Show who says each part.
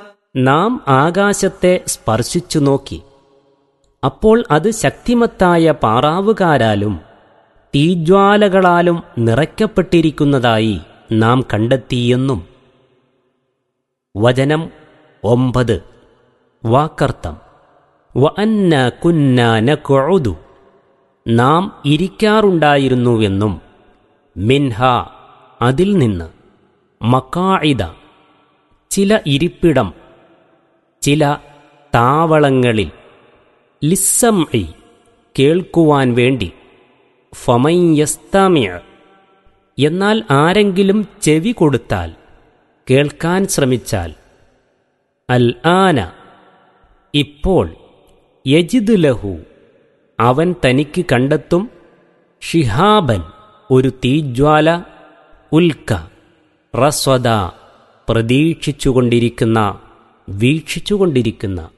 Speaker 1: നാം ആകാശത്തെ സ്പർശിച്ചു നോക്കി അപ്പോൾ അത് ശക്തിമത്തായ പാറാവുകാരാലും തീജ്വാലകളാലും നിറയ്ക്കപ്പെട്ടിരിക്കുന്നതായി നാം കണ്ടെത്തിയെന്നും വചനം ഒമ്പത് വാക്കർത്ഥം വ അന്ന കുന്ന നഖുഉദു നാം ഇരിക്കാറുണ്ടായിരുന്നുവെന്നും മിൻഹ അതിൽ നിന്ന് മക്കായിദ ചില ഇരിപ്പിടം ചില താവളങ്ങളിൽ ലിസ്സംഇ കേൾക്കുവാൻ വേണ്ടി ഫമയ്യസ്താമിയ എന്നാൽ ആരെങ്കിലും ചെവി കൊടുത്താൽ കേൾക്കാൻ ശ്രമിച്ചാൽ അൽ ആന ഇപ്പോൾ യജിദ് ലഹു അവൻ തനിക്ക് കണ്ടെത്തും ഷിഹാബൻ ഒരു തീജ്വാല ഉൽക്ക റസ്വദ പ്രതീക്ഷിച്ചുകൊണ്ടിരിക്കുന്ന വീക്ഷിച്ചുകൊണ്ടിരിക്കുന്ന